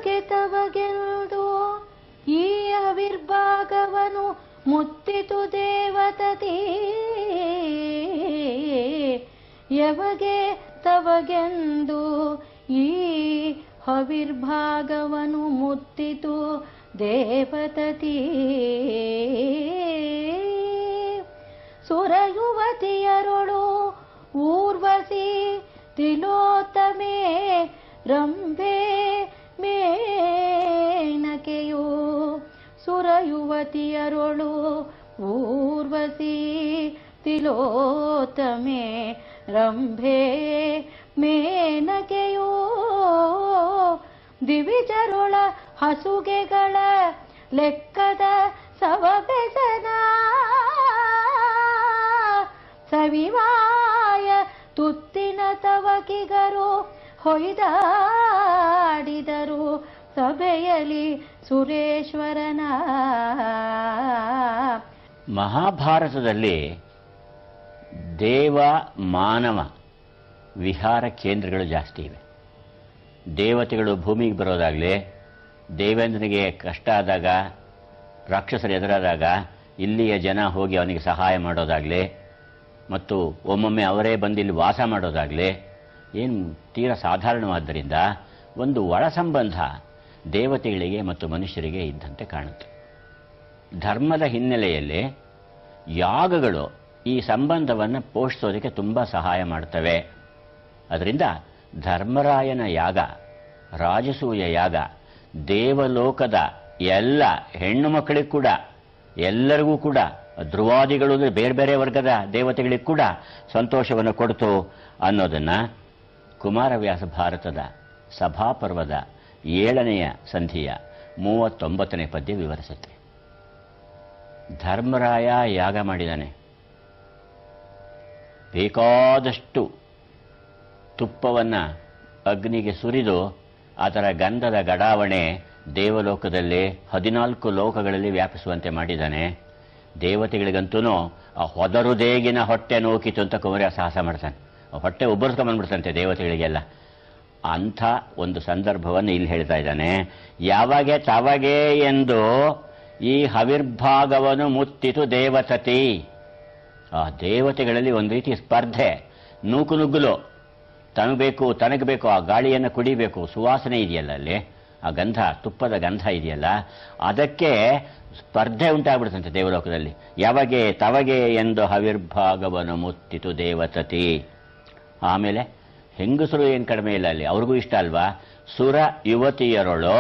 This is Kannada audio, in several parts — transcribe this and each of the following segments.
ಯಾವಗೆ ತವಗೆಲ್ದು ಈ ಅವಿರ್ಭಾಗವನು ಮುತ್ತಿತು ದೇವತತಿ ಯಮಗೆ ತವಗೆಂದು ಈ ಹವಿರ್ಭಾಗವನು ಮುತ್ತಿತು ದೇವತತಿ ಸುರಯುವತಿಯರೊಳು ಊರ್ವಶಿ ತಿಲೋತ್ತಮೆ ರಂಭೆ ಮೇನಕೆಯೋ ಸುರಯುವತಿಯರೊಳು ಊರ್ವಶಿ ತಿಲೋತ್ತಮೆ ರಂಭೆ ಮೇನಕೆಯೋ ದಿವಿಜರೊಳ ಹಸುಗೆಗಳ ಲೆಕ್ಕದ ಸವಬೆಸನ ಸವಿವಾಯ ತುತ್ತಿನ ತವಕಿಗರು ಹೊಯ್ದಾಡಿದರು ಸಭೆಯಲಿ ಸುರೇಶ್ವರನ ಮಹಾಭಾರತದಲ್ಲಿ ದೇವ ಮಾನವ ವಿಹಾರ ಕೇಂದ್ರಗಳು ಜಾಸ್ತಿ ಇವೆ ದೇವತೆಗಳು ಭೂಮಿಗೆ ಬರೋದಾಗಲಿ ದೇವೇಂದ್ರನಿಗೆ ಕಷ್ಟ ಆದಾಗ ರಾಕ್ಷಸರು ಎದುರಾದಾಗ ಇಲ್ಲಿಯ ಜನ ಹೋಗಿ ಅವನಿಗೆ ಸಹಾಯ ಮಾಡೋದಾಗಲಿ ಮತ್ತು ಒಮ್ಮೊಮ್ಮೆ ಅವರೇ ಬಂದು ಇಲ್ಲಿ ವಾಸ ಮಾಡೋದಾಗಲಿ ಏನು ತೀರ ಸಾಧಾರಣವಾದ್ದರಿಂದ ಒಂದು ಒಳ ಸಂಬಂಧ ದೇವತೆಗಳಿಗೆ ಮತ್ತು ಮನುಷ್ಯರಿಗೆ ಇದ್ದಂತೆ ಕಾಣುತ್ತೆ ಧರ್ಮದ ಹಿನ್ನೆಲೆಯಲ್ಲಿ ಯಾಗಗಳು ಈ ಸಂಬಂಧವನ್ನು ಪೋಷಿಸೋದಕ್ಕೆ ತುಂಬ ಸಹಾಯ ಮಾಡ್ತವೆ ಅದರಿಂದ ಧರ್ಮರಾಯನ ಯಾಗ ರಾಜಸೂಯ ಯಾಗ ದೇವಲೋಕದ ಎಲ್ಲ ಹೆಣ್ಣು ಮಕ್ಕಳಿಗೆ ಕೂಡ ಎಲ್ಲರಿಗೂ ಕೂಡ ಧ್ರುವಾದಿಗಳು ಅಂದರೆ ಬೇರೆ ಬೇರೆ ವರ್ಗದ ದೇವತೆಗಳಿಗೆ ಕೂಡ ಸಂತೋಷವನ್ನು ಕೊಡ್ತು ಅನ್ನೋದನ್ನ ಕುಮಾರವ್ಯಾಸ ಭಾರತದ ಸಭಾಪರ್ವದ ಏಳನೆಯ ಸಂಧಿಯ ಮೂವತ್ತೊಂಬತ್ತನೇ ಪದ್ಯ ವಿವರಿಸುತ್ತೆ ಧರ್ಮರಾಯ ಯಾಗ ಮಾಡಿದಾನೆ ಬೇಕಾದಷ್ಟು ತುಪ್ಪವನ್ನು ಅಗ್ನಿಗೆ ಸುರಿದು ಅದರ ಗಂಧದ ಗಡಾವಣೆ ದೇವಲೋಕದಲ್ಲಿ ಹದಿನಾಲ್ಕು ಲೋಕಗಳಲ್ಲಿ ವ್ಯಾಪಿಸುವಂತೆ ಮಾಡಿದ್ದಾನೆ ದೇವತೆಗಳಿಗಂತೂ ಆ ಹೊದರುದೇಗಿನ ಹೊಟ್ಟೆ ನೋಕಿತು ಅಂತ ಕುಮಾರ ಸಾಹಸ ಮಾಡ್ತಾನೆ ಆ ಹೊಟ್ಟೆ ಉಬ್ಬರಿಸ್ಕೊಂಬಂದ್ಬಿಡ್ತಂತೆ ದೇವತೆಗಳಿಗೆಲ್ಲ ಅಂಥ ಒಂದು ಸಂದರ್ಭವನ್ನು ಇಲ್ಲಿ ಹೇಳ್ತಾ ಇದ್ದಾನೆ ಯಾವಾಗೆ ತವಗೆ ಎಂದು ಈ ಹವಿರ್ಭಾಗವನ್ನು ಮುತ್ತಿತು ದೇವತತಿ ಆ ದೇವತೆಗಳಲ್ಲಿ ಒಂದು ರೀತಿ ಸ್ಪರ್ಧೆ ನೂಕು ನುಗ್ಗಲು ತನಗೆ ಬೇಕು ತನಗೆ ಬೇಕು ಆ ಗಾಳಿಯನ್ನು ಕುಡಿಬೇಕು ಸುವಾಸನೆ ಇದೆಯಲ್ಲ ಅಲ್ಲಿ ಆ ಗಂಧ ತುಪ್ಪದ ಗಂಧ ಇದೆಯಲ್ಲ ಅದಕ್ಕೆ ಸ್ಪರ್ಧೆ ಉಂಟಾಗ್ಬಿಡ್ತಂತೆ ದೇವಲೋಕದಲ್ಲಿ ಯಾವಾಗೆ ತವಗೆ ಎಂದು ಹವಿರ್ಭಾಗವನ್ನು ಮುತ್ತಿತು ದೇವತತಿ ಆಮೇಲೆ ಹೆಂಗಸರು ಏನು ಕಡಿಮೆ ಇಲ್ಲ ಅಲ್ಲಿ ಅವ್ರಿಗೂ ಇಷ್ಟ ಅಲ್ವಾ ಸುರ ಯುವತಿಯರೊಳು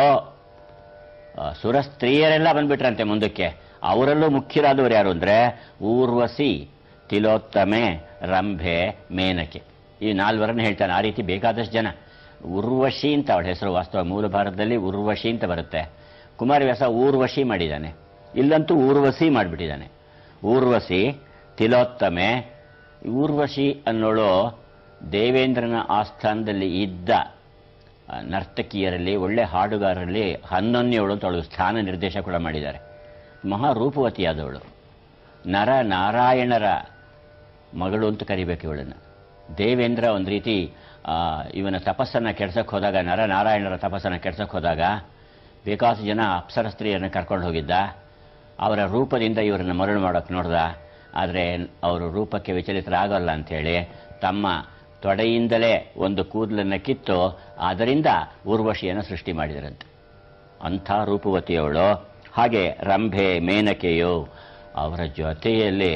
ಆ, ಸುರ ಸ್ತ್ರೀಯರೆಲ್ಲ ಬಂದ್ಬಿಟ್ರಂತೆ ಮುಂದಕ್ಕೆ ಅವರಲ್ಲೂ ಮುಖ್ಯರಾದವರು ಯಾರು ಅಂದ್ರೆ ಊರ್ವಶಿ ತಿಲೋತ್ತಮೆ ರಂಭೆ ಮೇನಕೆ ಈ ನಾಲ್ವರನ್ನ ಹೇಳ್ತಾನೆ ಆ ರೀತಿ ಬೇಕಾದಷ್ಟು ಜನ ಉರ್ವಶಿ ಅಂತ ಅವಳ ಹೆಸರು ವಾಸ್ತವ ಮೂಲ ಭಾರತದಲ್ಲಿ ಉರ್ವಶಿ ಅಂತ ಬರುತ್ತೆ ಕುಮಾರವ್ಯಾಸ ಊರ್ವಶಿ ಮಾಡಿದ್ದಾನೆ ಇಲ್ಲಂತೂ ಊರ್ವಶಿ ಮಾಡಿಬಿಟ್ಟಿದ್ದಾನೆ ಊರ್ವಶಿ ತಿಲೋತ್ತಮೆ ಊರ್ವಶಿ ಅನ್ನೋಳು ದೇವೇಂದ್ರನ ಆಸ್ಥಾನದಲ್ಲಿ ಇದ್ದ ಆ, ನರ್ತಕಿಯರಲ್ಲಿ ಒಳ್ಳೆ ಹಾಡುಗಾರರಲ್ಲಿ ಹನ್ನೊಂದನೇವಳು ಅಂತ ಅವಳು ಸ್ಥಾನ ನಿರ್ದೇಶ ಕೂಡ ಮಾಡಿದ್ದಾರೆ ಮಹಾ ರೂಪವತಿಯಾದವಳು ನರ ನಾರಾಯಣರ ಮಗಳು ಅಂತ ಕರಿಬೇಕು ಇವಳನ್ನು ದೇವೇಂದ್ರ ಒಂದು ರೀತಿ ಆ, ಇವನ ತಪಸ್ಸನ್ನು ಕೆಡ್ಸಕ್ಕೆ ಹೋದಾಗ ನರ ನಾರಾಯಣರ ತಪಸ್ಸನ್ನು ಕೆಡ್ಸಕ್ಕೆ ಹೋದಾಗ ಬೇಕಾದಷ್ಟು ಜನ ಅಪ್ಸರ ಸ್ತ್ರೀಯರನ್ನು ಕರ್ಕೊಂಡು ಹೋಗಿದ್ದ ಅವರ ರೂಪದಿಂದ ಇವರನ್ನು ಮರಳು ಮಾಡೋಕ್ಕೆ ನೋಡ್ದ ಆದರೆ ಅವರು ರೂಪಕ್ಕೆ ವಿಚಲಿತರಾಗಲ್ಲ ಅಂಥೇಳಿ ತಮ್ಮ ತೊಡೆಯಿಂದಲೇ ಒಂದು ಕೂದಲನ್ನು ಕಿತ್ತು ಅದರಿಂದ ಊರ್ವಶಿಯನ್ನು ಸೃಷ್ಟಿ ಮಾಡಿದರಂತೆ ಅಂಥ ರೂಪವತಿಯವಳು ಹಾಗೆ ರಂಭೆ ಮೇನಕೆಯು ಅವರ ಜೊತೆಯಲ್ಲಿ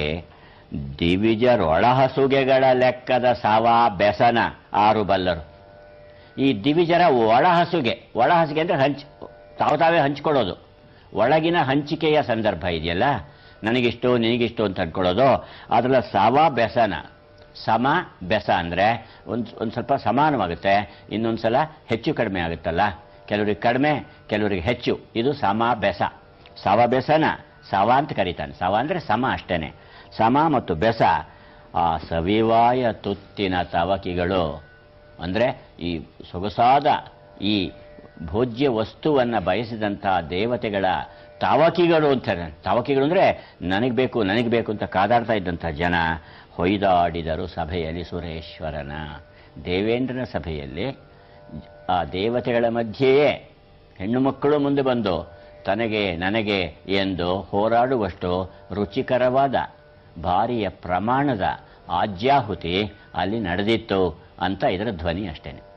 ದಿವಿಜರೊಳಹಸುಗೆಗಳ ಲೆಕ್ಕದ ಸಾವ ಬೆಸನ ಆರು ಬಲ್ಲರು ಈ ದಿವಿಜರ ಒಳಹಸುಗೆ ಒಳಹಸುಗೆ ಅಂದರೆ ಹಂಚ್ ತಾವು ತಾವೇ ಹಂಚ್ಕೊಳ್ಳೋದು ಒಳಗಿನ ಹಂಚಿಕೆಯ ಸಂದರ್ಭ ಇದೆಯಲ್ಲ ನನಗಿಷ್ಟು ನಿನಗಿಷ್ಟು ಅಂತ ಅಂದ್ಕೊಳ್ಳೋದು ಅದರ ಸವ ಬೆಸನ ಸಮ ಬೆಸ ಅಂದರೆ ಒಂದು ಒಂದು ಸ್ವಲ್ಪ ಸಮಾನವಾಗುತ್ತೆ ಇನ್ನೊಂದು ಸಲ ಹೆಚ್ಚು ಕಡಿಮೆ ಆಗುತ್ತಲ್ಲ ಕೆಲವರಿಗೆ ಕಡಿಮೆ ಕೆಲವರಿಗೆ ಹೆಚ್ಚು ಇದು ಸಮ ಬೆಸ ಸವ ಬೆಸನ ಸವ ಅಂತ ಕರೀತಾನೆ ಸವ ಅಂದರೆ ಸಮ ಅಷ್ಟೇನೆ ಸಮ ಮತ್ತು ಬೆಸ ಆ ಸವಿವಾಯ ತುತ್ತಿನ ತವಕಿಗಳು ಅಂದರೆ ಈ ಸೊಗಸಾದ ಈ ಭೋಜ್ಯ ವಸ್ತುವನ್ನು ಬಯಸಿದಂತಹ ದೇವತೆಗಳ ತಾವಕಿಗಳು ಅಂತಾರೆ ತಾವಕಿಗಳು ಅಂದರೆ ನನಗೆ ಬೇಕು ನನಗೆ ಬೇಕು ಅಂತ ಕಾದಾಡ್ತಾ ಇದ್ದಂಥ ಜನ ಹೊಯ್ದಾಡಿದರು ಸಭೆಯಲ್ಲಿ ಸುರೇಶ್ವರನ ದೇವೇಂದ್ರನ ಸಭೆಯಲ್ಲಿ ಆ ದೇವತೆಗಳ ಮಧ್ಯೆಯೇ ಹೆಣ್ಣು ಮಕ್ಕಳು ಮುಂದೆ ಬಂದು ತನಗೆ ನನಗೆ ಎಂದು ಹೋರಾಡುವಷ್ಟು ರುಚಿಕರವಾದ ಭಾರಿಯ ಪ್ರಮಾಣದ ಆಜ್ಯಾಹುತಿ ಅಲ್ಲಿ ನಡೆದಿತ್ತು ಅಂತ ಇದರ ಧ್ವನಿ ಅಷ್ಟೇನೆ